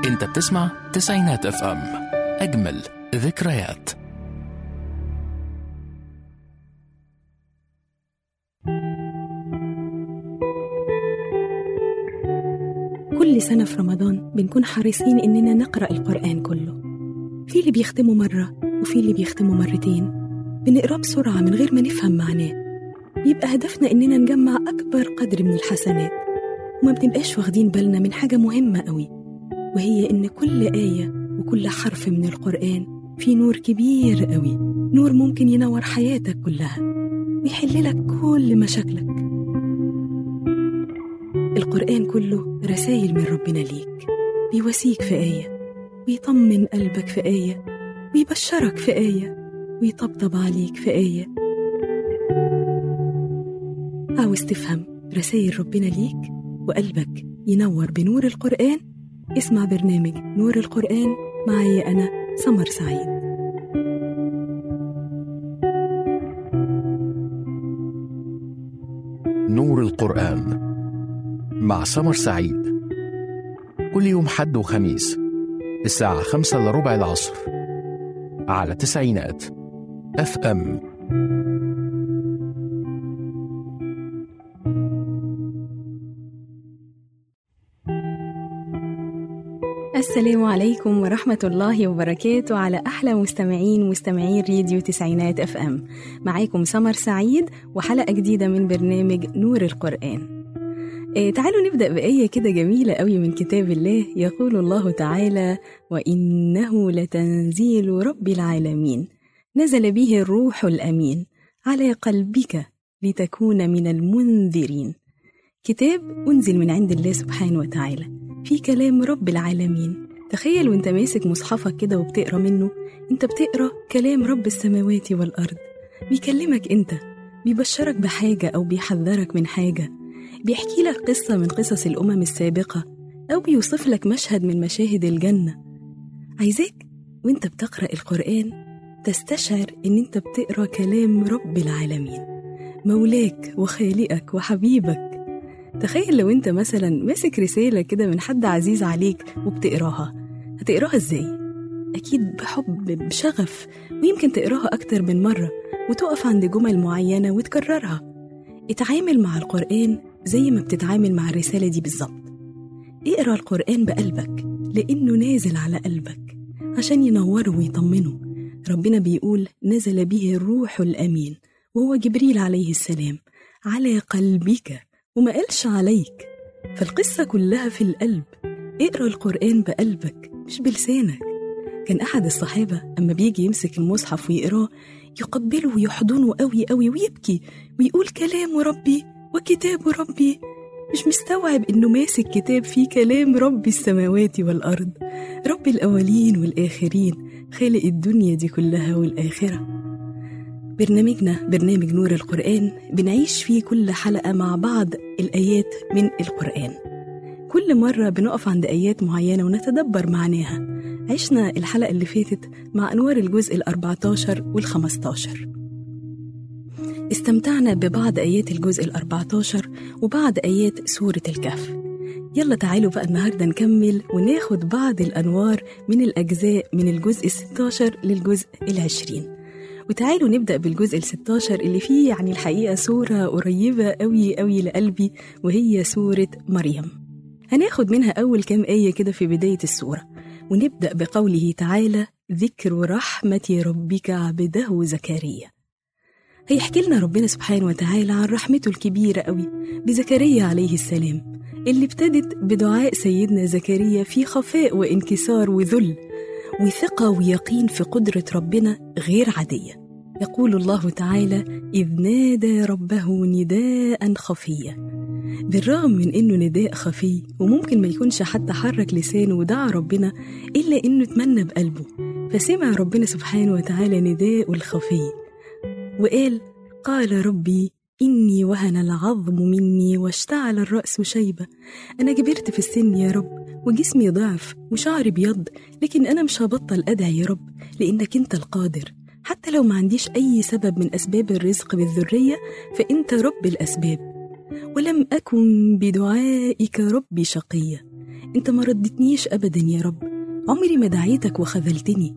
انت بتسمع تسعينات اف ام اجمل ذكريات كل سنة في رمضان بنكون حريصين إننا نقرأ القرآن كله في اللي بيختمه مرة وفي اللي بيختمه مرتين بنقراه بسرعة من غير ما نفهم معناه بيبقى هدفنا إننا نجمع أكبر قدر من الحسنات وما بنبقاش واخدين بالنا من حاجة مهمة قوي وهي إن كل آية وكل حرف من القرآن فيه نور كبير قوي نور ممكن ينور حياتك كلها ويحللك كل مشاكلك القرآن كله رسائل من ربنا ليك بيواسيك في آية ويطمن قلبك في آية ويبشرك في آية ويطبطب عليك في آية عاوز تفهم رسائل ربنا ليك وقلبك ينور بنور القرآن اسمع برنامج نور القرآن معي أنا سمر سعيد نور القرآن مع سمر سعيد كل يوم حد وخميس الساعة خمسة لربع العصر على تسعينات اف ام السلام عليكم ورحمة الله وبركاته على أحلى مستمعين مستمعين راديو تسعينات اف ام معاكم سمر سعيد وحلقة جديدة من برنامج نور القرآن إيه تعالوا نبدأ بآية كده جميلة قوي من كتاب الله يقول الله تعالى وإنه لتنزيل رب العالمين نزل به الروح الأمين على قلبك لتكون من المنذرين كتاب أنزل من عند الله سبحانه وتعالى في كلام رب العالمين تخيل وانت ماسك مصحفك كده وبتقرا منه انت بتقرا كلام رب السماوات والارض بيكلمك انت بيبشرك بحاجه او بيحذرك من حاجه بيحكي لك قصه من قصص الامم السابقه او بيوصف لك مشهد من مشاهد الجنه عايزاك وانت بتقرا القران تستشعر ان انت بتقرا كلام رب العالمين مولاك وخالقك وحبيبك تخيل لو انت مثلا ماسك رسالة كده من حد عزيز عليك وبتقراها هتقراها ازاي؟ أكيد بحب بشغف ويمكن تقراها أكتر من مرة وتقف عند جمل معينة وتكررها اتعامل مع القرآن زي ما بتتعامل مع الرسالة دي بالظبط اقرا القرآن بقلبك لأنه نازل على قلبك عشان ينوره ويطمنه ربنا بيقول نزل به الروح الأمين وهو جبريل عليه السلام على قلبك وما قالش عليك فالقصة كلها في القلب اقرا القرآن بقلبك مش بلسانك كان أحد الصحابة أما بيجي يمسك المصحف ويقراه يقبله ويحضنه قوي قوي ويبكي ويقول كلام ربي وكتاب ربي مش مستوعب إنه ماسك كتاب فيه كلام رب السماوات والأرض رب الأولين والآخرين خالق الدنيا دي كلها والآخرة برنامجنا برنامج نور القرآن بنعيش فيه كل حلقة مع بعض الآيات من القرآن كل مرة بنقف عند آيات معينة ونتدبر معناها عشنا الحلقة اللي فاتت مع أنوار الجزء الأربعتاشر والخمستاشر استمتعنا ببعض آيات الجزء الأربعتاشر وبعض آيات سورة الكهف يلا تعالوا بقى النهاردة نكمل وناخد بعض الأنوار من الأجزاء من الجزء الستاشر للجزء العشرين وتعالوا نبدأ بالجزء ال 16 اللي فيه يعني الحقيقة سورة قريبة قوي قوي لقلبي وهي سورة مريم هناخد منها أول كام آية كده في بداية السورة ونبدأ بقوله تعالى ذكر رحمة ربك عبده زكريا هيحكي لنا ربنا سبحانه وتعالى عن رحمته الكبيرة قوي بزكريا عليه السلام اللي ابتدت بدعاء سيدنا زكريا في خفاء وانكسار وذل وثقة ويقين في قدرة ربنا غير عادية يقول الله تعالى إذ نادى ربه نداء خفيا بالرغم من إنه نداء خفي وممكن ما يكونش حتى حرك لسانه ودعا ربنا إلا إنه اتمنى بقلبه فسمع ربنا سبحانه وتعالى نداء الخفي وقال قال ربي إني وهن العظم مني واشتعل الرأس شيبة أنا كبرت في السن يا رب وجسمي ضعف وشعري بيض لكن أنا مش هبطل أدعي يا رب لأنك أنت القادر حتى لو ما عنديش أي سبب من أسباب الرزق بالذرية فأنت رب الأسباب ولم أكن بدعائك ربي شقية أنت ما ردتنيش أبدا يا رب عمري ما دعيتك وخذلتني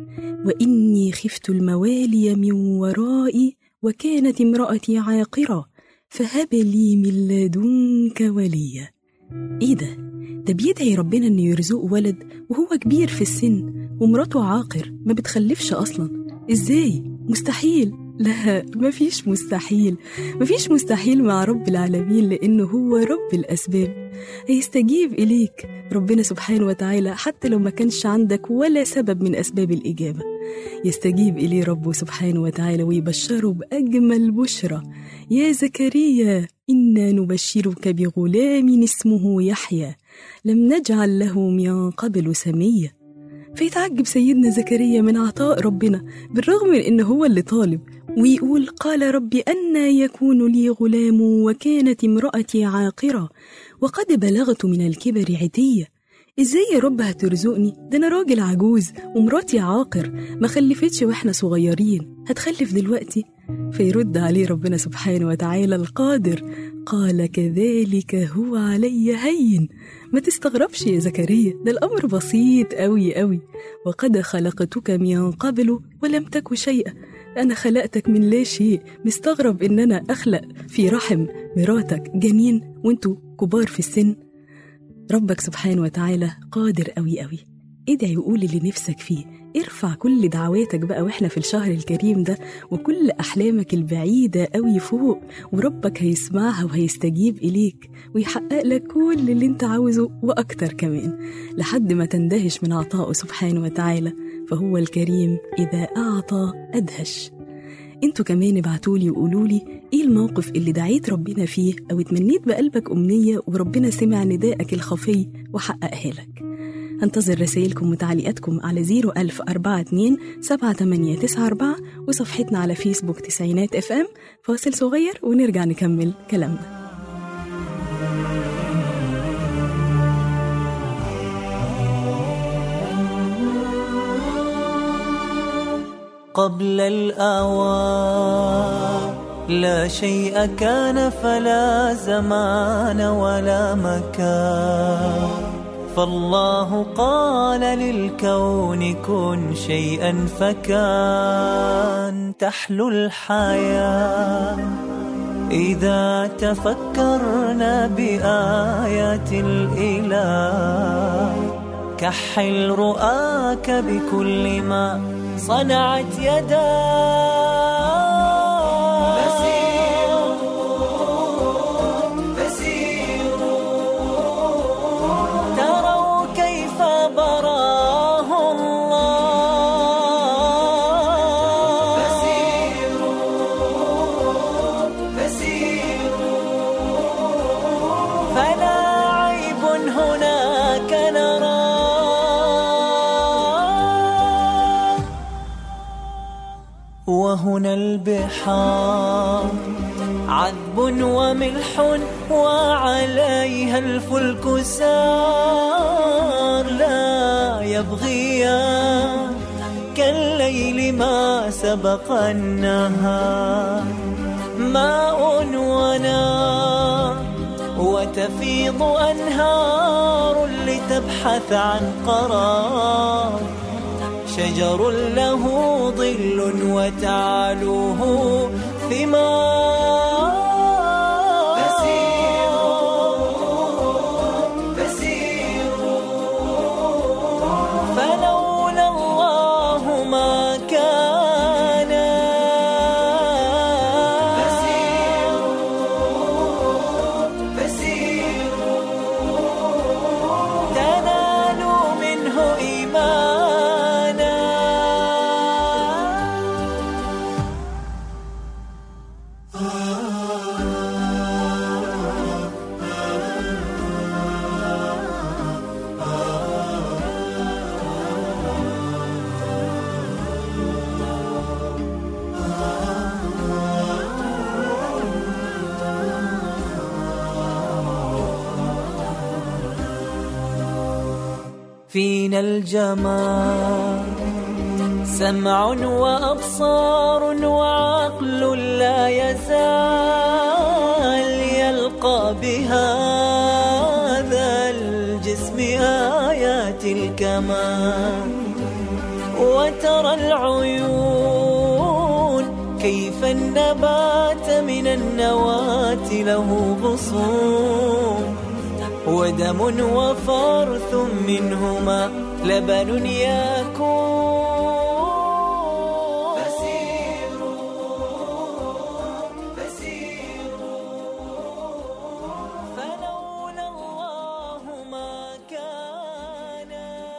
وإني خفت الموالي من ورائي وكانت امرأتي عاقرة فهب لي من لدنك وليا إيه ده؟ ده بيدعي ربنا إنه يرزقه ولد وهو كبير في السن ومراته عاقر ما بتخلفش أصلا إزاي؟ مستحيل لا مفيش مستحيل مفيش مستحيل مع رب العالمين لأنه هو رب الأسباب هيستجيب إليك ربنا سبحانه وتعالى حتى لو ما كانش عندك ولا سبب من أسباب الإجابة يستجيب إليه ربه سبحانه وتعالى ويبشره بأجمل بشرى يا زكريا إنا نبشرك بغلام اسمه يحيى لم نجعل له من قبل سميا فيتعجب سيدنا زكريا من عطاء ربنا بالرغم من إن هو اللي طالب ويقول قال رب أنا يكون لي غلام وكانت امرأتي عاقرة وقد بلغت من الكبر عتية ازاي يا رب هترزقني ده انا راجل عجوز ومراتي عاقر ما خلفتش واحنا صغيرين هتخلف دلوقتي فيرد عليه ربنا سبحانه وتعالى القادر قال كذلك هو علي هين ما تستغربش يا زكريا ده الامر بسيط قوي قوي وقد خلقتك من قبل ولم تك شيئا أنا خلقتك من لا شيء مستغرب إن أنا أخلق في رحم مراتك جنين وانتوا كبار في السن ربك سبحانه وتعالى قادر قوي قوي ادعي وقول اللي نفسك فيه ارفع كل دعواتك بقى واحنا في الشهر الكريم ده وكل احلامك البعيده قوي فوق وربك هيسمعها وهيستجيب اليك ويحقق لك كل اللي انت عاوزه واكتر كمان لحد ما تندهش من عطائه سبحانه وتعالى فهو الكريم اذا اعطى ادهش انتوا كمان ابعتولي وقولولي ايه الموقف اللي دعيت ربنا فيه او اتمنيت بقلبك امنيه وربنا سمع ندائك الخفي وحققها لك هنتظر رسائلكم وتعليقاتكم على 01042 7894 وصفحتنا على فيسبوك تسعينات اف ام فاصل صغير ونرجع نكمل كلامنا قبل الآوان لا شيء كان فلا زمان ولا مكان فالله قال للكون كن شيئا فكان تحلو الحياة إذا تفكرنا بآيات الإله كحل رؤاك بكل ما صنعت يداك تروا كيف براه الله فلا عيب هناك نرى وهنا البحار عذب وملح وعليها الفلك سار لا يبغيان كالليل ما سبق النهار ماء ونار وتفيض أنهار لتبحث عن قرار شجر له ظل وتعلوه ثمار فلولا الله ما كان تنالوا منه إيمانا فينا الجمال سمع وأبصار وعقل لا يزال يلقى بهذا الجسم باسم آيات الكمال وترى العيون كيف النبات من النواة له غصون ودم وفرث منهما لبن يكون فلولا الله ما كان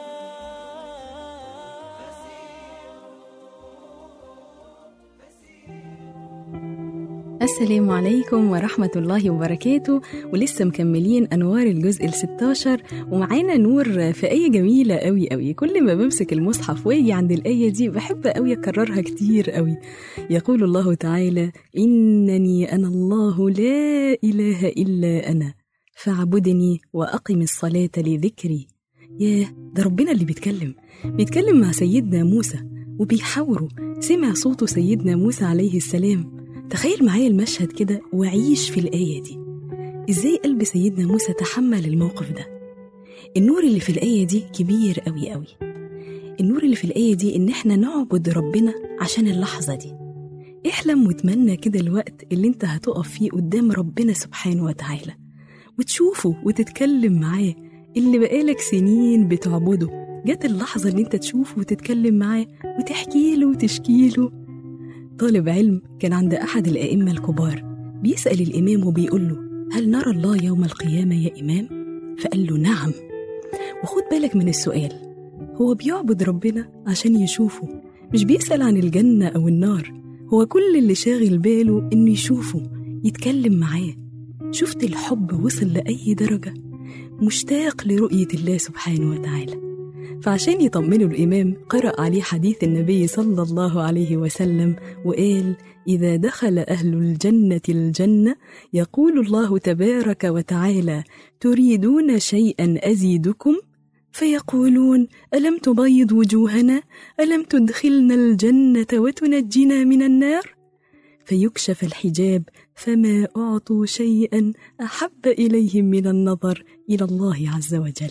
السلام عليكم ورحمة الله وبركاته ولسه مكملين أنوار الجزء ال 16 ومعانا نور في آية جميلة قوي قوي كل ما بمسك المصحف واجي عند الآية دي بحب قوي أكررها كتير قوي يقول الله تعالى إنني أنا الله لا إله إلا أنا فاعبدني وأقم الصلاة لذكري ياه ده ربنا اللي بيتكلم بيتكلم مع سيدنا موسى وبيحاوره سمع صوته سيدنا موسى عليه السلام تخيل معايا المشهد كده وعيش في الآية دي إزاي قلب سيدنا موسى تحمل الموقف ده النور اللي في الآية دي كبير قوي قوي النور اللي في الآية دي إن إحنا نعبد ربنا عشان اللحظة دي احلم وتمنى كده الوقت اللي انت هتقف فيه قدام ربنا سبحانه وتعالى وتشوفه وتتكلم معاه اللي بقالك سنين بتعبده جت اللحظة اللي انت تشوفه وتتكلم معاه وتحكي له وتشكي له طالب علم كان عند أحد الأئمة الكبار بيسأل الإمام وبيقول له هل نرى الله يوم القيامة يا إمام؟ فقال له نعم وخد بالك من السؤال هو بيعبد ربنا عشان يشوفه مش بيسأل عن الجنة أو النار هو كل اللي شاغل باله إنه يشوفه يتكلم معاه شفت الحب وصل لأي درجة مشتاق لرؤية الله سبحانه وتعالى فعشان يطمنه الإمام قرأ عليه حديث النبي صلى الله عليه وسلم وقال إذا دخل أهل الجنة الجنة يقول الله تبارك وتعالى تريدون شيئا أزيدكم فيقولون ألم تبيض وجوهنا ألم تدخلنا الجنة وتنجنا من النار فيكشف الحجاب فما أعطوا شيئا أحب إليهم من النظر إلى الله عز وجل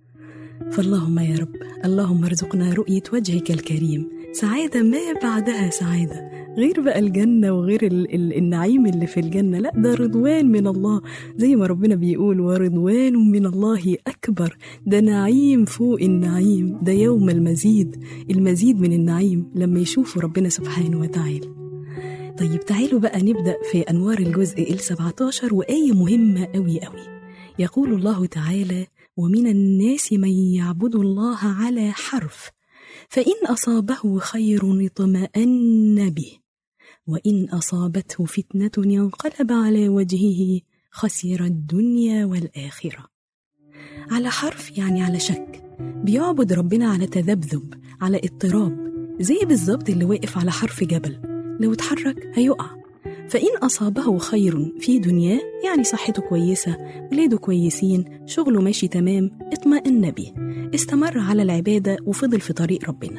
فاللهم يا رب اللهم ارزقنا رؤية وجهك الكريم سعادة ما بعدها سعادة غير بقى الجنة وغير ال- ال- النعيم اللي في الجنة لا ده رضوان من الله زي ما ربنا بيقول ورضوان من الله أكبر ده نعيم فوق النعيم ده يوم المزيد المزيد من النعيم لما يشوفوا ربنا سبحانه وتعالى طيب تعالوا بقى نبدأ في أنوار الجزء ال17 وآية مهمة أوي أوي يقول الله تعالى ومن الناس من يعبد الله على حرف فإن أصابه خير اطمأن به وإن أصابته فتنة انقلب على وجهه خسر الدنيا والآخرة على حرف يعني على شك بيعبد ربنا على تذبذب على اضطراب زي بالظبط اللي واقف على حرف جبل لو اتحرك هيقع فإن أصابه خير في دنياه يعني صحته كويسة ولاده كويسين شغله ماشي تمام اطمأن به استمر على العبادة وفضل في طريق ربنا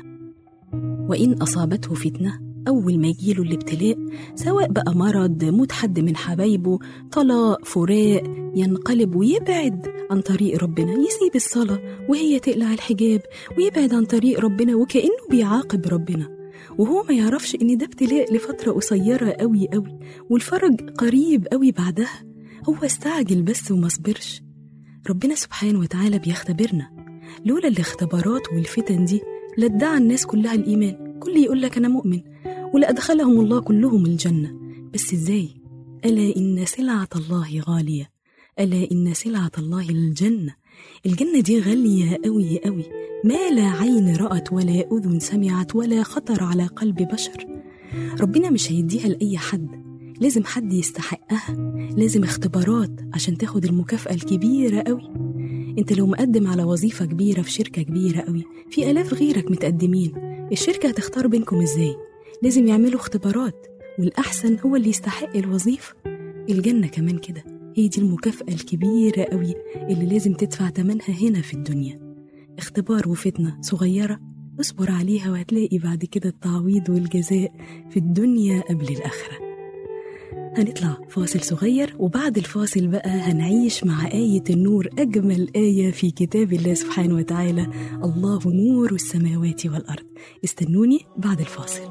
وإن أصابته فتنة أول ما يجيله الابتلاء سواء بقى مرض موت حد من حبايبه طلاق فراق ينقلب ويبعد عن طريق ربنا يسيب الصلاة وهي تقلع الحجاب ويبعد عن طريق ربنا وكأنه بيعاقب ربنا وهو ما يعرفش إن ده ابتلاء لفترة قصيرة قوي قوي والفرج قريب قوي بعدها هو استعجل بس وما صبرش ربنا سبحانه وتعالى بيختبرنا لولا الاختبارات والفتن دي لادعى الناس كلها الإيمان كل يقول لك أنا مؤمن ولأدخلهم الله كلهم الجنة بس إزاي؟ ألا إن سلعة الله غالية ألا إن سلعة الله الجنة الجنة دي غالية أوي أوي ما لا عين رأت ولا أذن سمعت ولا خطر على قلب بشر ربنا مش هيديها لأي حد لازم حد يستحقها لازم اختبارات عشان تاخد المكافأة الكبيرة أوي انت لو مقدم على وظيفة كبيرة في شركة كبيرة أوي في آلاف غيرك متقدمين الشركة هتختار بينكم إزاي لازم يعملوا اختبارات والأحسن هو اللي يستحق الوظيفة الجنة كمان كده هي دي المكافأة الكبيرة أوي اللي لازم تدفع تمنها هنا في الدنيا اختبار وفتنة صغيرة اصبر عليها وهتلاقي بعد كده التعويض والجزاء في الدنيا قبل الآخرة هنطلع فاصل صغير وبعد الفاصل بقى هنعيش مع آية النور أجمل آية في كتاب الله سبحانه وتعالى الله نور السماوات والأرض استنوني بعد الفاصل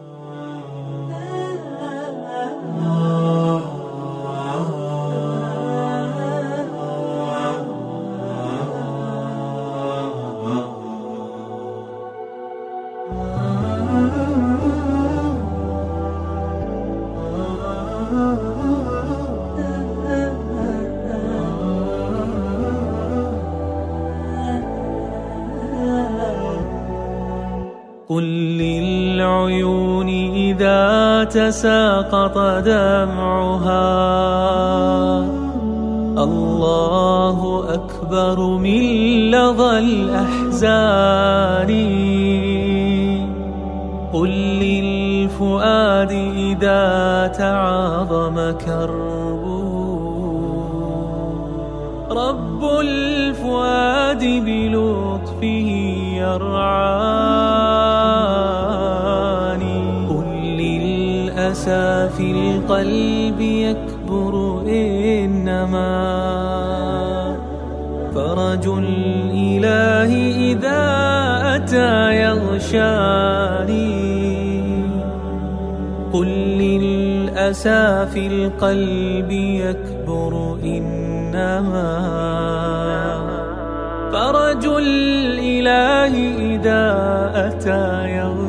قل للعيون إذا تساقط دمعها الله أكبر من لظى الأحزان قل للفؤاد إذا تعاظم كربه رب الفؤاد بلطفه يرعاني قل للأسى في القلب يكبر إنما فرج الإله إذا أتى يغشاني قل للأسى في القلب يكبر إنما فرج الإله إذا أتى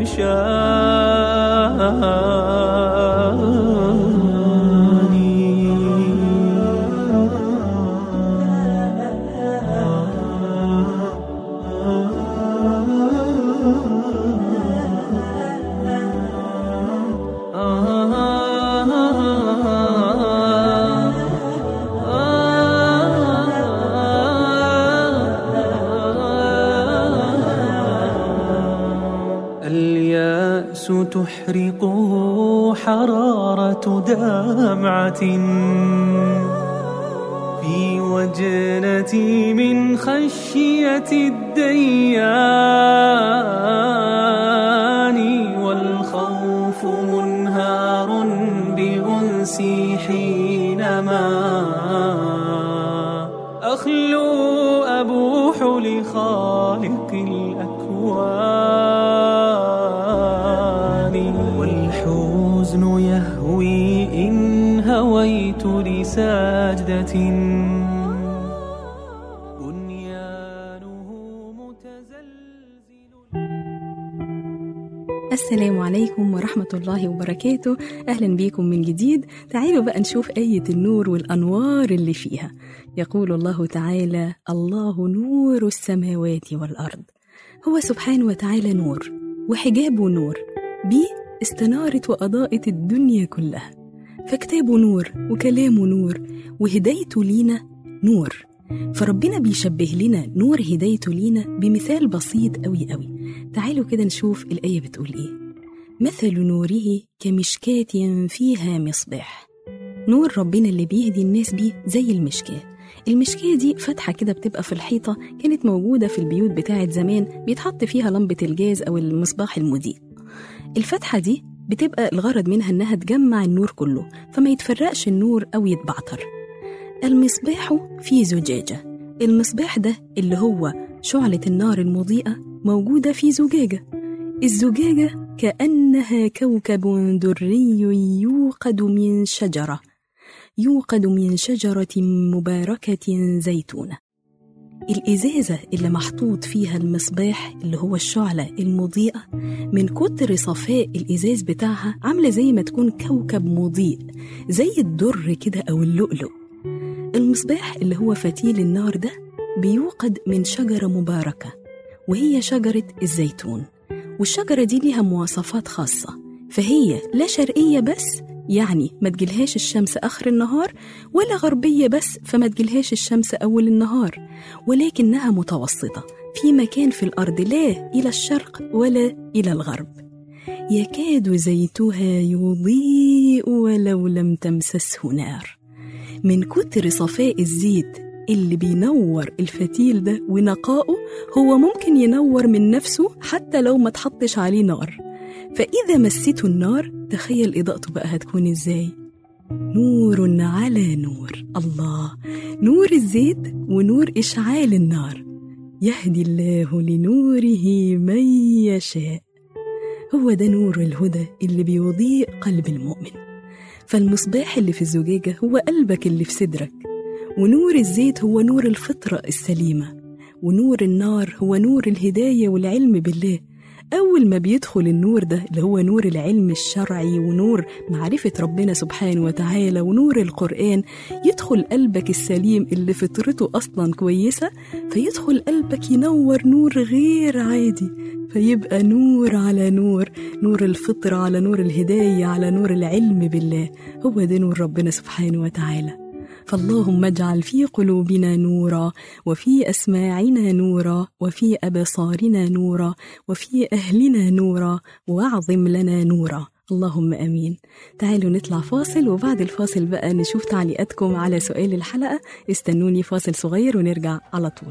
الياس تحرقه حرارة دمعة في وجنتي من خشية الديان والخوف منهار بأنسي حينما أخلو أبوح لخالق الأكوان والحزن يهوي إن هويت لساجدة بنيانه متزلزل السلام عليكم ورحمة الله وبركاته أهلا بيكم من جديد تعالوا بقى نشوف آية النور والأنوار اللي فيها يقول الله تعالى الله نور السماوات والأرض هو سبحانه وتعالى نور وحجابه نور بيه استنارت وأضاءت الدنيا كلها فكتابه نور وكلامه نور وهدايته لينا نور فربنا بيشبه لنا نور هدايته لينا بمثال بسيط قوي قوي تعالوا كده نشوف الآية بتقول إيه مثل نوره كمشكاة فيها مصباح نور ربنا اللي بيهدي الناس بيه زي المشكاة المشكاة دي فتحة كده بتبقى في الحيطة كانت موجودة في البيوت بتاعت زمان بيتحط فيها لمبة الجاز أو المصباح المضيء الفتحة دي بتبقى الغرض منها إنها تجمع النور كله فما يتفرقش النور أو يتبعتر المصباح فيه زجاجة المصباح ده اللي هو شعلة النار المضيئة موجودة في زجاجة الزجاجة كأنها كوكب دري يوقد من شجرة يوقد من شجرة مباركة زيتونة الإزازة اللي محطوط فيها المصباح اللي هو الشعلة المضيئة من كتر صفاء الإزاز بتاعها عاملة زي ما تكون كوكب مضيء زي الدر كده أو اللؤلؤ المصباح اللي هو فتيل النار ده بيوقد من شجرة مباركة وهي شجرة الزيتون والشجرة دي ليها مواصفات خاصة فهي لا شرقية بس يعني ما تجيلهاش الشمس آخر النهار ولا غربية بس فما تجيلهاش الشمس أول النهار ولكنها متوسطة في مكان في الأرض لا إلى الشرق ولا إلى الغرب يكاد زيتها يضيء ولو لم تمسسه نار من كتر صفاء الزيت اللي بينور الفتيل ده ونقائه هو ممكن ينور من نفسه حتى لو ما تحطش عليه نار فإذا مسته النار تخيل إضاءته بقى هتكون إزاي نور على نور الله نور الزيت ونور إشعال النار يهدي الله لنوره من يشاء هو ده نور الهدى اللي بيضيء قلب المؤمن فالمصباح اللي في الزجاجة هو قلبك اللي في صدرك ونور الزيت هو نور الفطرة السليمة ونور النار هو نور الهداية والعلم بالله أول ما بيدخل النور ده اللي هو نور العلم الشرعي ونور معرفة ربنا سبحانه وتعالى ونور القرآن يدخل قلبك السليم اللي فطرته أصلا كويسة فيدخل قلبك ينور نور غير عادي فيبقى نور على نور نور الفطرة على نور الهداية على نور العلم بالله هو ده نور ربنا سبحانه وتعالى فاللهم اجعل في قلوبنا نورا وفي اسماعنا نورا وفي ابصارنا نورا وفي اهلنا نورا واعظم لنا نورا اللهم امين تعالوا نطلع فاصل وبعد الفاصل بقى نشوف تعليقاتكم على سؤال الحلقه استنوني فاصل صغير ونرجع على طول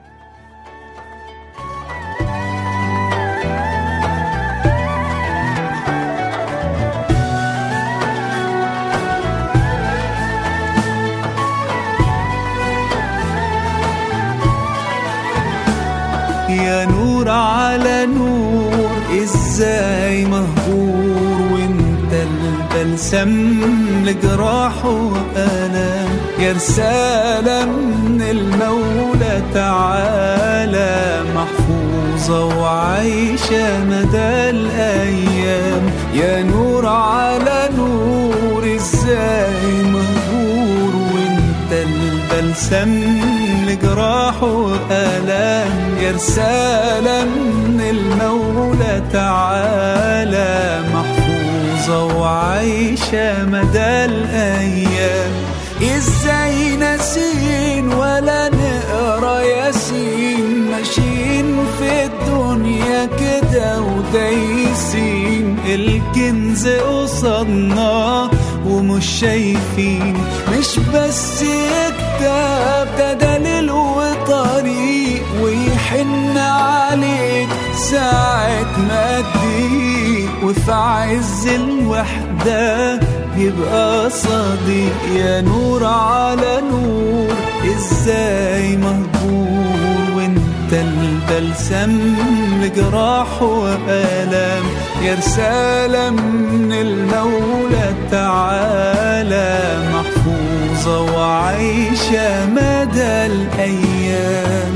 يا نور على نور ازاي مهجور وانت البلسم لجراح وانا يا رسالة من المولى تعالى محفوظة وعايشة مدى الأيام يا نور على نور ازاي مهجور وانت البلسم لجراح وآلام يا رسالة من المولى تعالى محفوظة وعايشة مدى الأيام ازاي ناسين ولا نقرا ياسين ماشيين في الدنيا كده ودايسين الكنز قصادنا ومش شايفين مش بس كتاب ده دليل وطريق ويحن عليك ساعة ما تضيق وفي عز الوحدة يبقى صديق يا نور على نور ازاي مهجور وانت البلسم لجراح وآلام يا رسالة من المولى تعالى محفوظة وعايشة مدى الأيام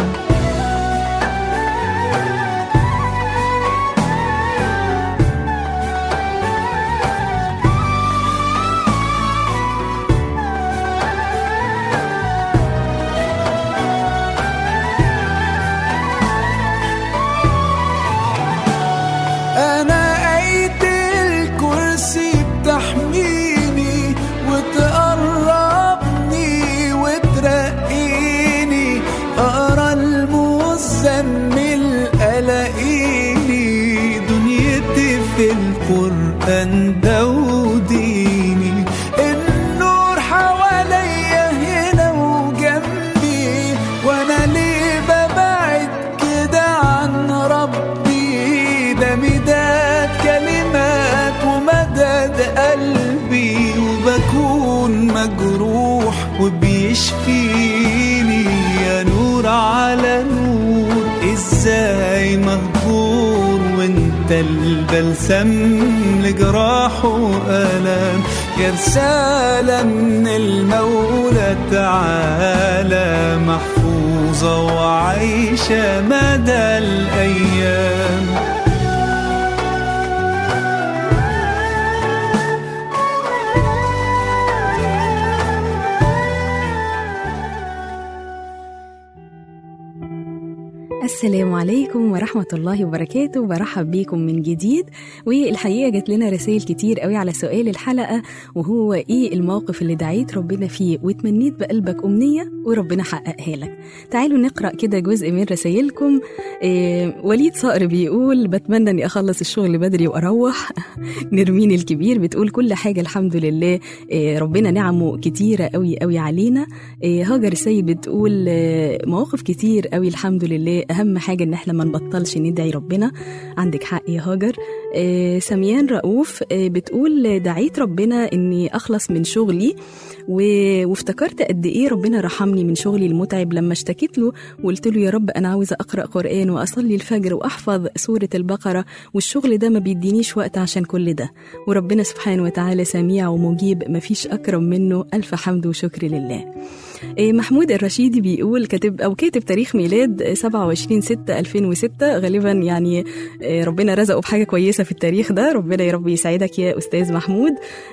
أنا آية الكرسي بتحميني وتقربني وترقيني أقرا المزمل ألاقيني دنيتي في القرآن ده وديني النور حواليا هنا وجنبي وأنا ليه ببعد كده عن ربي ده مداد كلمات ومدد قلبي وبكون مجروح وبيشفيني يا نور على نور ازاي مهجور وانت البلسم لجراح وآلام يا رسالة من المولى تعالى محفوظة وعايشة مدى الأيام السلام عليكم ورحمة الله وبركاته برحب بيكم من جديد والحقيقة جات لنا رسائل كتير قوي على سؤال الحلقة وهو إيه الموقف اللي دعيت ربنا فيه وتمنيت بقلبك أمنية وربنا حققها لك تعالوا نقرأ كده جزء من رسائلكم إيه وليد صقر بيقول بتمنى أني أخلص الشغل بدري وأروح نرمين الكبير بتقول كل حاجة الحمد لله إيه ربنا نعمه كتيرة قوي قوي علينا إيه هاجر السيد بتقول إيه مواقف كتير قوي الحمد لله أهم حاجة إن إحنا ما نبطلش ندعي ربنا عندك حق يا هاجر آه سميان رؤوف آه بتقول دعيت ربنا إني أخلص من شغلي و... وافتكرت قد إيه ربنا رحمني من شغلي المتعب لما اشتكيت له وقلت له يا رب أنا عاوزة أقرأ قرآن وأصلي الفجر وأحفظ سورة البقرة والشغل ده ما بيدينيش وقت عشان كل ده وربنا سبحانه وتعالى سميع ومجيب مفيش أكرم منه ألف حمد وشكر لله إيه، محمود الرشيدي بيقول كاتب او كاتب تاريخ ميلاد 27 6 2006 غالبا يعني إيه، ربنا رزقه بحاجه كويسه في التاريخ ده ربنا يا رب يسعدك يا استاذ محمود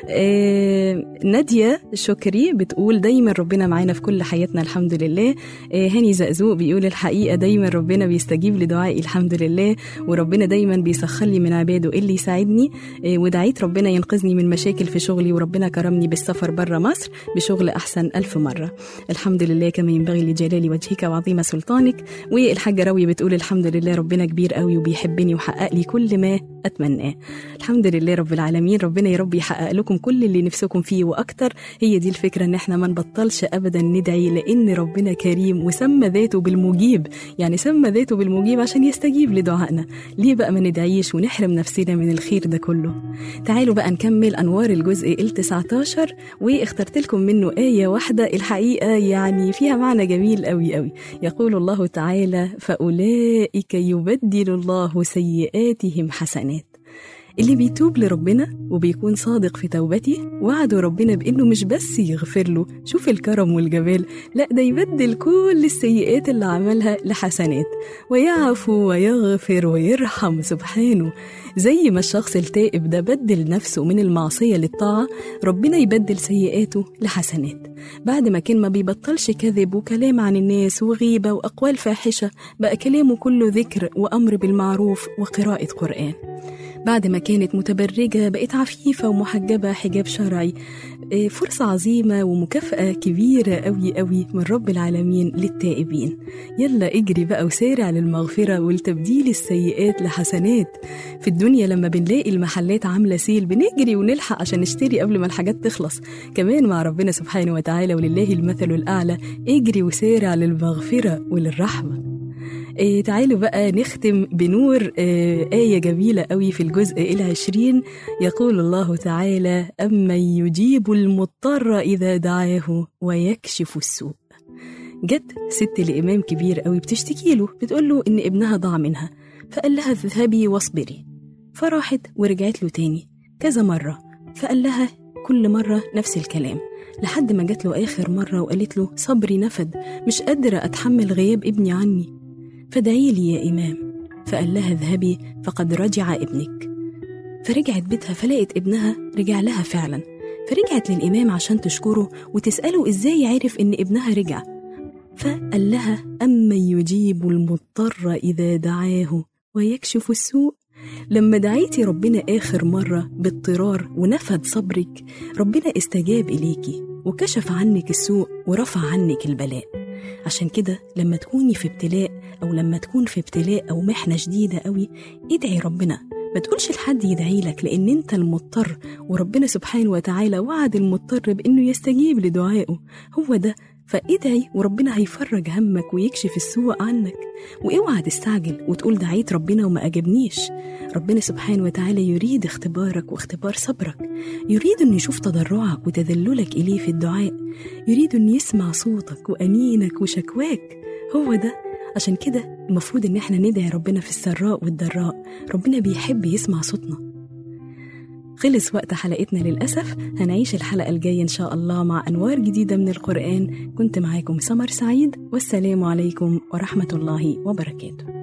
إيه، ناديه شكري بتقول دايما ربنا معانا في كل حياتنا الحمد لله إيه، هاني زقزوق بيقول الحقيقه دايما ربنا بيستجيب لدعائي الحمد لله وربنا دايما بيسخر لي من عباده اللي يساعدني إيه، ودعيت ربنا ينقذني من مشاكل في شغلي وربنا كرمني بالسفر بره مصر بشغل احسن ألف مره الحمد لله كما ينبغي لجلال وجهك وعظيم سلطانك والحاجة راوية بتقول الحمد لله ربنا كبير قوي وبيحبني وحقق لي كل ما أتمناه الحمد لله رب العالمين ربنا يا رب يحقق لكم كل اللي نفسكم فيه وأكتر هي دي الفكرة إن احنا ما نبطلش أبدا ندعي لأن ربنا كريم وسمى ذاته بالمجيب يعني سمى ذاته بالمجيب عشان يستجيب لدعائنا ليه بقى ما ندعيش ونحرم نفسنا من الخير ده كله تعالوا بقى نكمل أنوار الجزء ال 19 واخترت لكم منه آية واحدة الحقيقة يعني فيها معنى جميل قوي قوي يقول الله تعالى فأولئك يبدل الله سيئاتهم حسنات اللي بيتوب لربنا وبيكون صادق في توبته وعده ربنا بانه مش بس يغفر له شوف الكرم والجمال لا ده يبدل كل السيئات اللي عملها لحسنات ويعفو ويغفر ويرحم سبحانه زي ما الشخص التائب ده بدل نفسه من المعصية للطاعة ربنا يبدل سيئاته لحسنات بعد ما كان ما بيبطلش كذب وكلام عن الناس وغيبة وأقوال فاحشة بقى كلامه كله ذكر وأمر بالمعروف وقراءة قرآن بعد ما كانت متبرجة بقت عفيفة ومحجبة حجاب شرعي إيه، فرصة عظيمة ومكافأة كبيرة قوي قوي من رب العالمين للتائبين يلا اجري بقى وسارع للمغفرة ولتبديل السيئات لحسنات في الدنيا لما بنلاقي المحلات عاملة سيل بنجري ونلحق عشان نشتري قبل ما الحاجات تخلص كمان مع ربنا سبحانه وتعالى ولله المثل الأعلى اجري وسارع للمغفرة وللرحمة إيه تعالوا بقى نختم بنور إيه آية جميلة قوي في الجزء العشرين يقول الله تعالى أمن يجيب المضطر إذا دعاه ويكشف السوء جت ست لإمام كبير قوي بتشتكي له بتقول له إن ابنها ضاع منها فقال لها اذهبي واصبري فراحت ورجعت له تاني كذا مرة فقال لها كل مرة نفس الكلام لحد ما جات له آخر مرة وقالت له صبري نفد مش قادرة أتحمل غياب ابني عني فادعي لي يا إمام فقال لها اذهبي فقد رجع ابنك فرجعت بيتها فلقت ابنها رجع لها فعلا فرجعت للإمام عشان تشكره وتسأله إزاي عرف إن ابنها رجع فقال لها أمن يجيب المضطر إذا دعاه ويكشف السوء لما دعيتي ربنا آخر مرة باضطرار ونفد صبرك ربنا استجاب إليكي وكشف عنك السوء ورفع عنك البلاء عشان كده لما تكوني في ابتلاء أو لما تكون في ابتلاء أو محنة شديدة قوي ادعي ربنا ما تقولش لحد يدعي لك لأن أنت المضطر وربنا سبحانه وتعالى وعد المضطر بأنه يستجيب لدعائه هو ده فادعي وربنا هيفرج همك ويكشف السوء عنك واوعى تستعجل وتقول دعيت ربنا وما أجبنيش ربنا سبحانه وتعالى يريد اختبارك واختبار صبرك يريد أن يشوف تضرعك وتذللك إليه في الدعاء يريد أن يسمع صوتك وأنينك وشكواك هو ده عشان كده المفروض ان احنا ندعي ربنا في السراء والضراء ربنا بيحب يسمع صوتنا خلص وقت حلقتنا للأسف هنعيش الحلقة الجاية إن شاء الله مع أنوار جديدة من القرآن كنت معاكم سمر سعيد والسلام عليكم ورحمة الله وبركاته